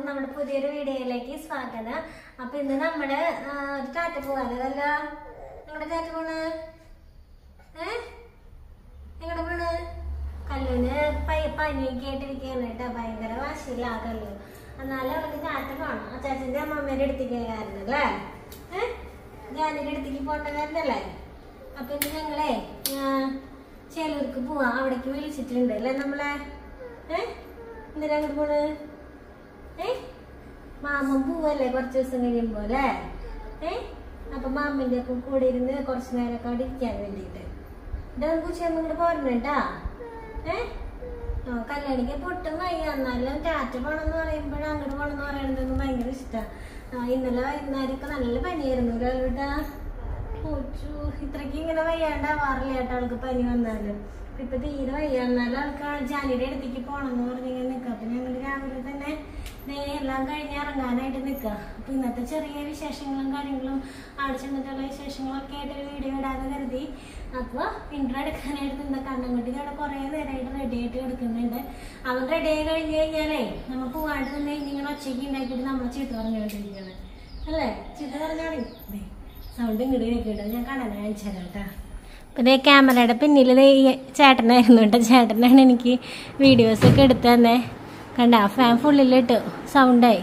നമ്മുടെ പുതിയൊരു വീഡിയോയിലേക്ക് സ്വാഗതം അപ്പൊ ഇന്ന് നമ്മള് ആ, ഒരു ടാറ്റ പോകാനല്ല നിങ്ങളുടെ ടാറ്റ പോണ് ഏ എങ്ങടെ പോണ് കല്ലുവിന് പൈ പനിയൊക്കെ ആയിട്ടിരിക്കുകയാണ് കേട്ടോ ഭയങ്കര വാശിയില്ല ആ കല്ലു എന്നാലും അവൾക്ക് ടാറ്റ പോണം അച്ചാച്ചന്റെ അമ്മമ്മേന്റെ അടുത്തേക്ക് കാരണം അല്ലേ ഏഹ് ജാനിയുടെ അടുത്തേക്ക് പോണ്ട കാരണല്ലേ അപ്പൊ ഇന്ന് ഞങ്ങളെ ചേലൂർക്ക് പോവാം അവിടേക്ക് വിളിച്ചിട്ടുണ്ട് അല്ലേ നമ്മളെ ഏ എന്തിനാ അങ്ങോട്ട് പോണ് ഏ മാമൻ പോവല്ലേ കുറച്ച് ദിവസം കഴിയുമ്പോ അല്ലേ ഏ അപ്പൊ മാമന്റെ ഒക്കെ കൂടെ ഇരുന്ന് കുറച്ച് നേരമൊക്കെ അവിടെ ഇരിക്കാൻ വേണ്ടിട്ട് ഇതാ കുറിച്ച് ഇങ്ങോട്ട് പോരണേട്ടാ ഏ ആ കല്യാണിക്ക് പൊട്ടും വയ്യ എന്നാലും ടാറ്റ പോണെന്ന് പറയുമ്പോഴും അങ്ങോട്ട് പോണെന്ന് പറയണതൊന്നും ഭയങ്കര ഇഷ്ടമാണ് ഇന്നലെ വൈകുന്നേരമൊക്കെ നല്ല പനിയായിരുന്നു ഒരാളുടെ കൊച്ചു ഇത്രയ്ക്ക് ഇങ്ങനെ വയ്യാണ്ടാവാറില്ല കേട്ടോ ആൾക്ക് പനി വന്നാലും ഇപ്പൊ തീരെ വയ്യ എന്നാലും ആൾക്ക് ആ ജാനിയുടെ അടുത്തേക്ക് പോണെന്ന് പറഞ്ഞിങ്ങനെ നിൽക്കുക അപ്പൊ ഞങ്ങൾ രാവിലെ തന്നെ ദേ എല്ലാം കഴിഞ്ഞ് ഇറങ്ങാനായിട്ട് നിൽക്കുക അപ്പൊ ഇന്നത്തെ ചെറിയ വിശേഷങ്ങളും കാര്യങ്ങളും അവിടെ ചെന്നിട്ടുള്ള വിശേഷങ്ങളൊക്കെ ആയിട്ട് ഒരു വീഡിയോ ഇടാന്ന് കരുതി അപ്പൊ ഇൻട്രോ എടുക്കാനായിട്ട് നിന്ന കണ്ണൻകുട്ടി അവിടെ കുറെ നേരമായിട്ട് റെഡി ആയിട്ട് എടുക്കുന്നുണ്ട് അവൻ റെഡി ആയി കഴിഞ്ഞ് കഴിഞ്ഞാലേ നമ്മൾ പോവാണ്ട് നിന്ന് ഇങ്ങനെ ഒച്ചയ്ക്ക് ഉണ്ടാക്കിയിട്ട് നമ്മളെ ചീത്ത പറഞ്ഞുകൊണ്ടിരിക്കുകയാണ് അല്ലേ ചീത്ത പറഞ്ഞാണേ സൗണ്ട് ഇങ്ങോട്ട് കേൾക്കട്ടോ ഞാൻ കാണാൻ അയച്ചു തരാം കേട്ടോ അപ്പം ഇതേ ക്യാമറയുടെ പിന്നിൽ ദേ ഈ ചേട്ടനായിരുന്നു കേട്ടോ ചേട്ടനാണ് എനിക്ക് വീഡിയോസ് ഒക്കെ എടുത്തു തന്നെ കണ്ട ആ ഫാൻ ഫുള്ളിലിട്ടു സൗണ്ടായി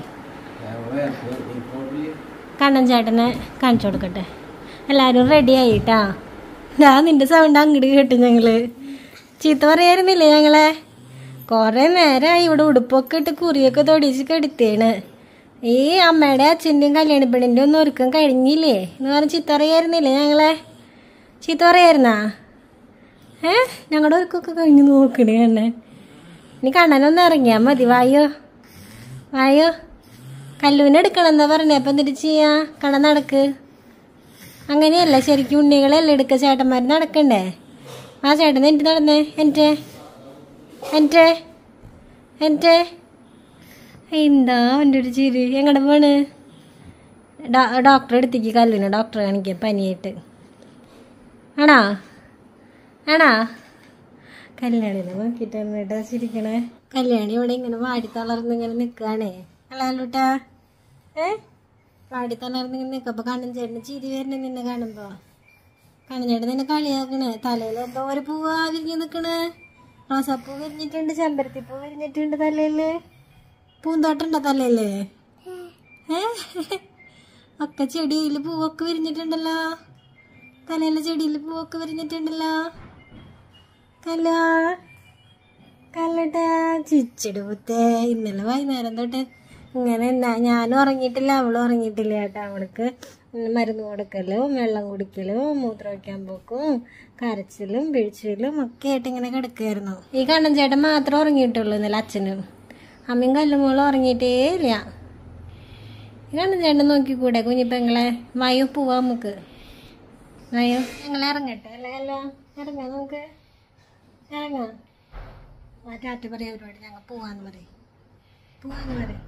കണ്ണൻ ചേട്ടനെ കാണിച്ചു കൊടുക്കട്ടെ എല്ലാവരും റെഡി ആയിട്ടാ ഞാൻ നിന്റെ സൗണ്ട് അങ്ങോട്ട് കേട്ടു ഞങ്ങള് ചീത്ത പറയായിരുന്നില്ലേ ഞങ്ങളെ കുറെ നേരമായി ഇവിടെ ഉടുപ്പൊക്കെ ഇട്ട് കുറിയൊക്കെ തൊടിച്ച് കെടുത്തേണ് ഈ അമ്മയുടെ അച്ഛൻ്റെയും കല്യാണി പെണ്ണിൻ്റെ ഒന്നും ഒരുക്കം കഴിഞ്ഞില്ലേ എന്ന് പറഞ്ഞ് ചീത്ത പറയായിരുന്നില്ലേ ഞങ്ങളെ ചീത്ത പറയായിരുന്നാ ഏ ഞങ്ങളുടെ ഒരുക്കൊക്കെ കഴിഞ്ഞ് നോക്കണേ എന്നെ ഇനി കണ്ണനൊന്ന് ഇറങ്ങിയാ മതി വായോ വായോ കല്ലുവിനെ എടുക്കണം എന്നാ പറഞ്ഞേ അപ്പം എന്നിട്ട് ചെയ്യാ കണ്ണ നടക്ക് അങ്ങനെയല്ല ശരിക്കും ഉണ്ണികളെല്ലാം എടുക്ക ചേട്ടന്മാർ നടക്കണ്ടേ ആ ചേട്ടൻ എനിക്ക് നടന്നേ എൻ്റെ എൻ്റെ എൻ്റെ എന്താ എൻ്റെ ഒരു ചിരി എങ്ങടെ പോണ് ഡോ- ഡോക്ടറെ അടുത്തേക്ക് കല്ലുവിനെ ഡോക്ടറെ കാണിക്കാം പനിയായിട്ട് ആണോ ആണോ കല്യാണിനെ നോക്കിയിട്ടാണ് കേട്ടോ ചിരിക്കണേ കല്യാണി ഇവിടെ ഇങ്ങനെ വാടി തളർന്ന് ഇങ്ങനെ നിൽക്കുകയാണേ അല്ലാലൂട്ടാ ഏ വാടി തളർന്ന് ഇങ്ങനെ നിൽക്കുക അപ്പൊ കണ്ണൻ ചേട്ടന് ചിരി വരുന്നത് നിന്നെ കാണുമ്പോ കണ്ണൻ ചേട്ടൻ നിന്നെ കളിയാക്കണേ തലയിൽ എന്തോ ഒരു പൂവ് വിരിഞ്ഞ് നിൽക്കണേ റോസാപ്പൂ വിരിഞ്ഞിട്ടുണ്ട് ചെമ്പരത്തിപ്പൂ വിരിഞ്ഞിട്ടുണ്ട് തലയില് പൂന്തോട്ടുണ്ടോ തലയില് ഏ ഒക്കെ ചെടിയിൽ പൂവൊക്കെ വിരിഞ്ഞിട്ടുണ്ടല്ലോ തലയിലെ ചെടിയിൽ പൂവൊക്കെ വിരിഞ്ഞിട്ടുണ്ടല്ലോ കല്ല കല്ലട്ട ചിച്ചിട് പുത്തേ ഇന്നലെ വൈകുന്നേരം തൊട്ട് ഇങ്ങനെ എന്നാ ഞാനും ഉറങ്ങിയിട്ടില്ല അവളും ഉറങ്ങിയിട്ടില്ല കേട്ടോ അവൾക്ക് മരുന്ന് കൊടുക്കലും വെള്ളം കുടിക്കലും മൂത്രം വയ്ക്കാൻ പോക്കും കരച്ചിലും പിഴിച്ചിലും ഒക്കെ ആയിട്ട് ഇങ്ങനെ കിടക്കുമായിരുന്നു ഈ കണ്ണൻ ചേട്ടൻ മാത്രം ഉറങ്ങിയിട്ടുള്ളൂ ഇന്നലെ അച്ഛനും അമ്മയും കല്ലുമോളും ഉറങ്ങിയിട്ടേ ഇല്ല ഈ കണ്ണൻ ചേട്ടൻ നോക്കിക്കൂടെ കുഞ്ഞിപ്പെങ്ങളെ വായു പോവാ നമുക്ക് വായു ഞങ്ങൾ ഇറങ്ങട്ടെ അല്ലേ അല്ലോ ഇറങ്ങാം നമുക്ക് ഇറങ്ങാം ആ ടാറ്റ പറയാ ഒരുപാട് ഞങ്ങൾ പോവാന്ന് പറയും പോവാന്ന് പറയും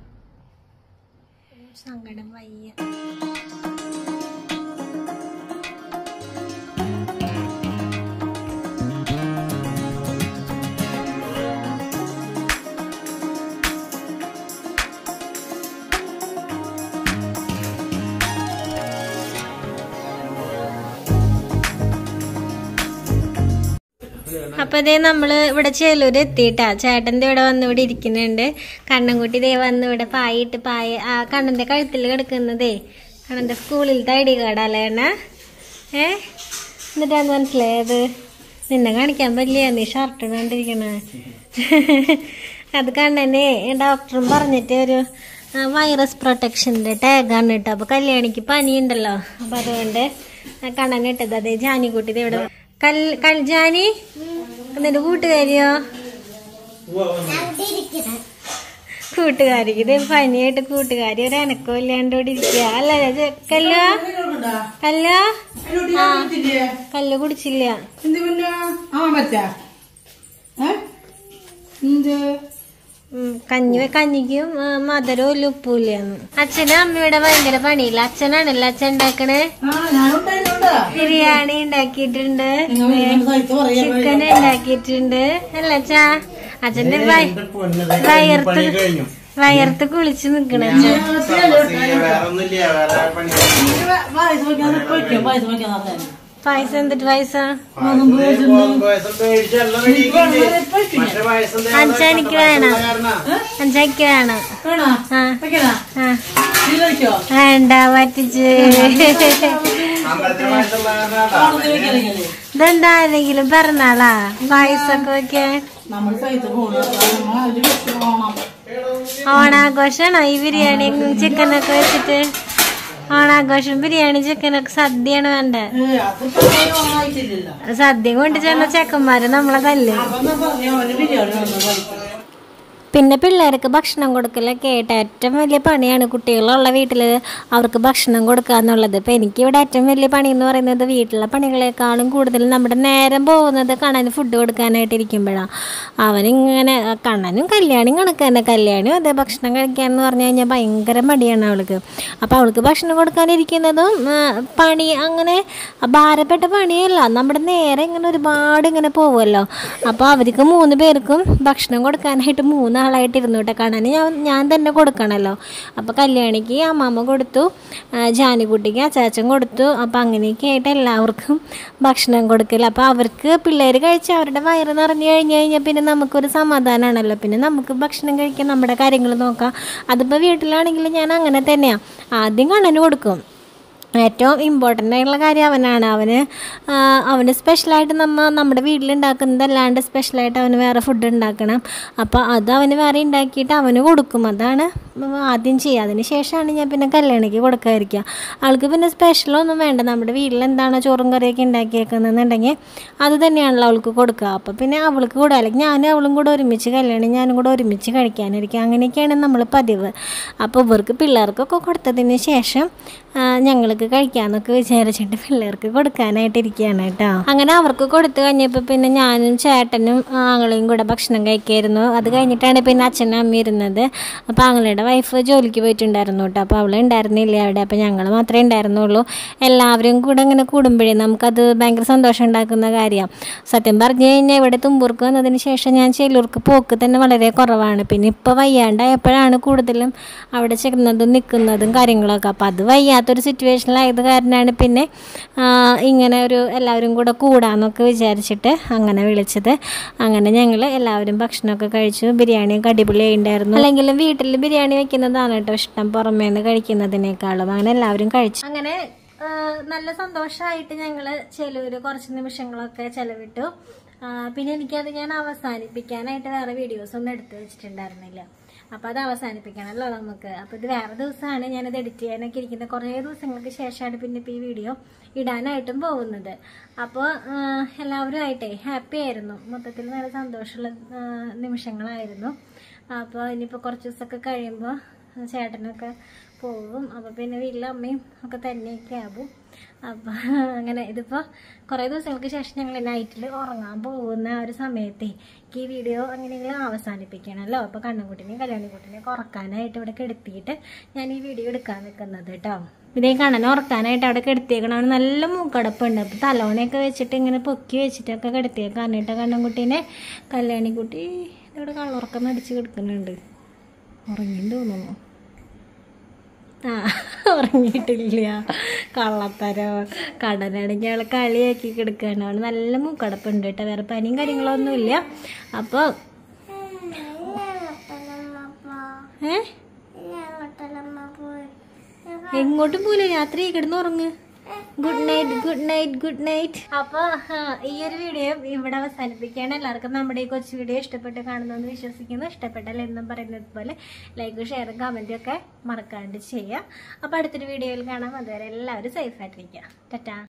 സങ്കടം വയ്യ അപ്പൊ ഇതേ നമ്മള് ഇവിടെ ചേലൂര് എത്തിയിട്ടാ ചേട്ടന്റെ ഇവിടെ വന്ന് ഇവിടെ ഇരിക്കുന്നുണ്ട് കണ്ണൻകുട്ടി ദേ വന്ന് ഇവിടെ പായിട്ട് പായ ആ കണ്ണന്റെ കഴുത്തിൽ കിടക്കുന്നതേ കണ്ണന്റെ സ്കൂളിലത്തെ ഐ ഡി കാർഡല്ലേ എണ്ണ ഏ എന്നിട്ടാന്ന് മനസ്സിലായത് നിന്നെ കാണിക്കാൻ പറ്റില്ല നീ ഷർട്ട് ഇടാണ്ടിരിക്കണ അത് കണ്ണനെ ഡോക്ടറും പറഞ്ഞിട്ട് ഒരു ആ, വൈറസ് പ്രൊട്ടക്ഷൻ്റെ ടാഗാണ് കേട്ടോ അപ്പൊ കല്യാണിക്ക് പനിയുണ്ടല്ലോ അപ്പൊ അതുകൊണ്ട് കണ്ണൻ ഇട്ടത് അതെ ജാനിക്കുട്ടി ദേ ഇവിടെ കൽ കൽ ജാനി എന്നിട്ട് കൂട്ടുകാരിയോ കൂട്ടുകാരിക്ക് ഇത് പനിയായിട്ട് കൂട്ടുകാരി ഒരു അനക്കോ ഇല്ലാണ്ട് ഇവിടെ ഇരിക്കുക അല്ല ജ- കല്ലോ കല്ലോ ആ കല്ല് കുടിച്ചില്ല എന്ത് പിന്നെ ആ പറ്റാ ഏ എന്ത് ഉം, കഞ്ഞി കഞ്ഞിക്കും ആ, മധുരവും ഇല്ല ഉപ്പും ഇല്ലാന്ന് അച്ഛനും അമ്മയുടെ ഭയങ്കര പണിയില്ല അച്ഛനാണല്ലോ അച്ഛൻ ഉണ്ടാക്കണേ ആ ഞാനുണ്ടായിരുന്നുണ്ട് ബിരിയാണി ഉണ്ടാക്കിയിട്ടുണ്ട് നിങ്ങൾ ഇങ്ങനെ സഹിച്ച് പറയാ ചിക്കൻ ഉണ്ടാക്കിയിട്ടുണ്ട് അല്ല അച്ഛാ അച്ഛന്റെ വയ- വയർത്ത് വയർത്ത് കുളിച്ച് നിക്കണ വേറൊന്നുമില്ല വേറെ പണി പായസം വയ്ക്കാൻ പൊയ്ക്കും പായസം വയ്ക്കാൻ തന്നെ പായസം എന്തിട്ട് പായസം പായസം മേടിച്ചെല്ലാം റെഡിയാക്കിയിട്ടുണ്ട്. മറ്റേ പായസം ദേ അവിടെ അഞ്ചാനിക്ക് വേണം കാരണാ. അഞ്ചാക്ക് വേണം വേണോ ആ വയ്ക്കണോ ആ നീ കഴിക്കോ വേണ്ട പറ്റിച്ച് അമ്പലത്തിലെ പായസം ഉള്ള കാരണാ. ഓണത്തിന് വെക്കലെങ്കിലേ ഇതെന്താ ആരെങ്കിലും പിറന്നാളാ പായസൊക്കെ വെക്കാൻ നമ്മൾ സൈത്ത് പോകണം അതിൽ വെച്ച് ഓണം ഓണാഘോഷാണോ ഈ ബിരിയാണി ചിക്കനൊക്കെ വെച്ചിട്ട് ഓണാഘോഷം ബിരിയാണി ചിക്കനൊക്കെ സദ്യയാണ് വേണ്ടേ ഏ അതിപ്പോ ഓണമായിട്ടില്ലല്ലോ സദ്യ കൊണ്ട് ചെന്ന ചെക്കന്മാര് നമ്മളെ തല്ല് അപ്പൊ എന്നാ പറഞ്ഞു അവന് ബിരിയാണി വന്നു കഴിക്കും പിന്നെ പിള്ളേർക്ക് ഭക്ഷണം കൊടുക്കലൊക്കെ ആയിട്ട് ഏറ്റവും വലിയ പണിയാണ് കുട്ടികളുള്ള വീട്ടിൽ അവർക്ക് ഭക്ഷണം കൊടുക്കുക എന്നുള്ളത് ഇപ്പം എനിക്കിവിടെ ഏറ്റവും വലിയ പണി എന്ന് പറയുന്നത് വീട്ടിലെ പണികളെക്കാളും കൂടുതൽ നമ്മുടെ നേരം പോകുന്നത് കണ്ണന് ഫുഡ് കൊടുക്കാനായിട്ട് ഇരിക്കുമ്പോഴാണ് അവനിങ്ങനെ കണ്ണനും കല്യാണിയും കണക്ക് തന്നെ കല്യാണിയും അതെ ഭക്ഷണം കഴിക്കാന്ന് പറഞ്ഞു കഴിഞ്ഞാൽ ഭയങ്കര മടിയാണ് അവൾക്ക് അപ്പോൾ അവൾക്ക് ഭക്ഷണം കൊടുക്കാനിരിക്കുന്നതും ആ, പണി അങ്ങനെ ഭാരപ്പെട്ട പണിയല്ല നമ്മുടെ നേരെ ഇങ്ങനെ ഒരുപാട് ഇങ്ങനെ പോകുമല്ലോ അപ്പോൾ അവർക്ക് മൂന്ന് പേർക്കും ഭക്ഷണം കൊടുക്കാനായിട്ട് മൂന്നാളായിട്ട് ഇരുന്നു കേട്ടോ കാണാൻ ഞാൻ ഞാൻ തന്നെ കൊടുക്കണമല്ലോ അപ്പോൾ കല്യാണിക്ക് അമ്മാമ്മ കൊടുത്തു ആ, ജാനിക്കുട്ടിക്ക് അച്ചാച്ചൻ കൊടുത്തു അപ്പോൾ അങ്ങനെയൊക്കെ ആയിട്ട് എല്ലാവർക്കും ഭക്ഷണം കൊടുക്കൽ അപ്പോൾ അവർക്ക് പിള്ളേർ കഴിച്ച് അവരുടെ വയറ് നിറഞ്ഞു കഴിഞ്ഞ് കഴിഞ്ഞാൽ പിന്നെ നമുക്കൊരു സമാധാനമാണല്ലോ പിന്നെ നമുക്ക് ഭക്ഷണം കഴിക്കാൻ നമ്മുടെ കാര്യങ്ങൾ നോക്കാം അതിപ്പോൾ വീട്ടിലാണെങ്കിൽ ഞാൻ അങ്ങനെ തന്നെയാണ് ആദ്യം കണ്ണന് കൊടുക്കും ഏറ്റവും ഇമ്പോർട്ടൻ്റ് ആയിട്ടുള്ള കാര്യം അവനാണ് അവന് ആ, അവന് സ്പെഷ്യലായിട്ട് നമ്മ നമ്മുടെ വീട്ടിലുണ്ടാക്കുന്നതല്ലാണ്ട് സ്പെഷ്യലായിട്ട് അവന് വേറെ ഫുഡ് ഉണ്ടാക്കണം അപ്പോൾ അത് അവന് വേറെ ഉണ്ടാക്കിയിട്ട് അവന് കൊടുക്കും അതാണ് ആദ്യം ചെയ്യുക അതിന് ശേഷമാണ് ഞാൻ പിന്നെ കല്യാണിക്ക് കൊടുക്കാതിരിക്കുക ആൾക്ക് പിന്നെ സ്പെഷ്യലൊന്നും വേണ്ട നമ്മുടെ വീട്ടിൽ എന്താണോ ചോറും കറിയൊക്കെ ഉണ്ടാക്കിയേക്കുന്നതെന്നുണ്ടെങ്കിൽ അത് തന്നെയാണല്ലോ അവൾക്ക് കൊടുക്കുക അപ്പോൾ പിന്നെ അവൾക്ക് കൂടെ അല്ലെങ്കിൽ ഞാനും അവളും കൂടെ ഒരുമിച്ച് കല്യാണം ഞാനും കൂടെ ഒരുമിച്ച് കഴിക്കാനിരിക്കുക അങ്ങനെയൊക്കെയാണ് നമ്മൾ പതിവ് അപ്പോൾ ഇവർക്ക് പിള്ളേർക്കൊക്കെ കൊടുത്തതിന് ശേഷം ആ, ഞങ്ങൾക്ക് കഴിക്കാന്നൊക്കെ വിചാരിച്ചിട്ട് പിള്ളേർക്ക് കൊടുക്കാനായിട്ട് ഇരിക്കുകയാണ് കേട്ടോ അങ്ങനെ അവർക്ക് കൊടുത്തു കഴിഞ്ഞപ്പോൾ പിന്നെ ഞാനും ചേട്ടനും ആങ്ങളെയും കൂടെ ഭക്ഷണം കഴിക്കായിരുന്നു അത് കഴിഞ്ഞിട്ടാണ് പിന്നെ അച്ഛനും അമ്മ ഇരുന്നത് അപ്പോൾ ആങ്ങളുടെ വൈഫ് ജോലിക്ക് പോയിട്ടുണ്ടായിരുന്നു കേട്ടോ അപ്പോൾ അവൾ ഉണ്ടായിരുന്നില്ല അവിടെ അപ്പോൾ ഞങ്ങൾ മാത്രമേ ഉണ്ടായിരുന്നുള്ളൂ എല്ലാവരും കൂടെ ഇങ്ങനെ കൂടുമ്പോഴേ നമുക്കത് ഭയങ്കര സന്തോഷം ഉണ്ടാക്കുന്ന കാര്യമാണ് സത്യം പറഞ്ഞു കഴിഞ്ഞാൽ ഇവിടെ തുമ്പൂർക്ക് വന്നതിന് ശേഷം ഞാൻ ചേലൂർക്ക് പോക്ക് തന്നെ വളരെ കുറവാണ് പിന്നെ ഇപ്പോൾ വയ്യാണ്ടായപ്പോഴാണ് കൂടുതലും അവിടെ ചെന്നതും നിൽക്കുന്നതും കാര്യങ്ങളൊക്കെ അപ്പോൾ അത് വയ്യാത്തൊരു സിറ്റുവേഷനിലായത് കാരണമാണ് പിന്നെ ആ, ഇങ്ങനെ ഒരു എല്ലാവരും കൂടെ കൂടാന്നൊക്കെ വിചാരിച്ചിട്ട് അങ്ങനെ വിളിച്ചത് അങ്ങനെ ഞങ്ങൾ എല്ലാവരും ഭക്ഷണമൊക്കെ കഴിച്ചു ബിരിയാണിയൊക്കെ അടിപൊളിയായി ഉണ്ടായിരുന്നു അല്ലെങ്കിലും വീട്ടിൽ ബിരിയാണി വെക്കുന്നതാണ് കേട്ടോ ഇഷ്ടം പുറമേ നിന്ന് കഴിക്കുന്നതിനേക്കാളും അങ്ങനെ എല്ലാവരും കഴിച്ചു അങ്ങനെ ആ, നല്ല സന്തോഷമായിട്ട് ഞങ്ങൾ ചെലൂര് കുറച്ച് നിമിഷങ്ങളൊക്കെ ചെലവിട്ടു ആ, പിന്നെ എനിക്കത് ഞാൻ അവസാനിപ്പിക്കാനായിട്ട് വേറെ വീഡിയോസ് ഒന്നും എടുത്തു വെച്ചിട്ടുണ്ടായിരുന്നില്ല അപ്പോൾ അത് അവസാനിപ്പിക്കണമല്ലോ നമുക്ക് അപ്പോൾ ഇത് വേറെ ദിവസമാണ് ഞാനത് എഡിറ്റ് ചെയ്യാനൊക്കെ ഇരിക്കുന്നത് കുറേ ദിവസങ്ങൾക്ക് ശേഷമാണ് പിന്നെ ഇപ്പോൾ ഈ വീഡിയോ ഇടാനായിട്ടും പോകുന്നത് അപ്പോൾ എല്ലാവരും ആയിട്ടേ ഹാപ്പി ആയിരുന്നു മൊത്തത്തിൽ നല്ല സന്തോഷമുള്ള ആ, നിമിഷങ്ങളായിരുന്നു അപ്പോൾ ഇനിയിപ്പോൾ കുറച്ച് ദിവസമൊക്കെ കഴിയുമ്പോൾ ചേട്ടനൊക്കെ പോകും അപ്പോൾ പിന്നെ വീട്ടിലെ അമ്മയും ഒക്കെ തന്നെയൊക്കെ ആകും അപ്പോൾ അങ്ങനെ ഇതിപ്പോൾ കുറേ ദിവസങ്ങൾക്ക് ശേഷം ഞങ്ങൾ നൈറ്റിൽ ഉറങ്ങാൻ പോകുന്ന ആ ഒരു സമയത്തെ ഈ വീഡിയോ അങ്ങനെയെങ്കിലും അവസാനിപ്പിക്കണമല്ലോ അപ്പോൾ കണ്ണൻകുട്ടിനെയും കല്യാണിക്കുട്ടിനെയും ഉറക്കാനായിട്ട് ഇവിടെ കെടുത്തിയിട്ട് ഞാൻ ഈ വീഡിയോ എടുക്കാൻ നിൽക്കുന്നത് കേട്ടോ ഇതേ കണ്ണനെ ഉറക്കാനായിട്ട് അവിടെ കെടുത്തിയേക്കണം അവന് നല്ല മൂക്കടപ്പുണ്ട് അപ്പോൾ തലോണയൊക്കെ വെച്ചിട്ട് ഇങ്ങനെ പൊക്കി വെച്ചിട്ടൊക്കെ കെടുത്തിയേക്കാണ് കേട്ടോ കണ്ണൻകുട്ടീനെ കല്യാണിക്കുട്ടി ഇവിടെ കള്ളുറക്കം നടിച്ച് കിടക്കുന്നുണ്ട് ഉറങ്ങിന്ന് തോന്നുന്നു ആ ഉറങ്ങിയിട്ടില്ല കള്ളത്തരോ കടനാണെങ്കിൽ അവളെ കളിയാക്കി കിടക്കുകയാണ് അവൾ നല്ല മൂക്കടപ്പുണ്ട് കേട്ടോ വേറെ പനിയും കാര്യങ്ങളൊന്നുമില്ല അപ്പോൾ ഏ എങ്ങോട്ടും പോലെ രാത്രി കിടന്ന് ഉറങ്ങ് good night good night good night അപ്പോൾ ഈ ഒരു വീഡിയോ ഇവിടെ അവസാനിപ്പിക്കുകയാണ് എല്ലാവർക്കും നമ്മുടെ ഈ കൊച്ചു വീഡിയോ ഇഷ്ടപ്പെട്ട് കാണുന്നെന്ന് വിശ്വസിക്കുന്നു ഇഷ്ടപ്പെട്ടാൽ എന്നും പറയുന്നത് പോലെ ലൈക്കും ഷെയറും കമൻറ്റും ഒക്കെ മറക്കാണ്ട് ചെയ്യുക അപ്പോൾ അടുത്തൊരു വീഡിയോയിൽ കാണാം അതുവരെ എല്ലാവരും സേഫ് ആയിട്ടിരിക്കുക ടാറ്റാ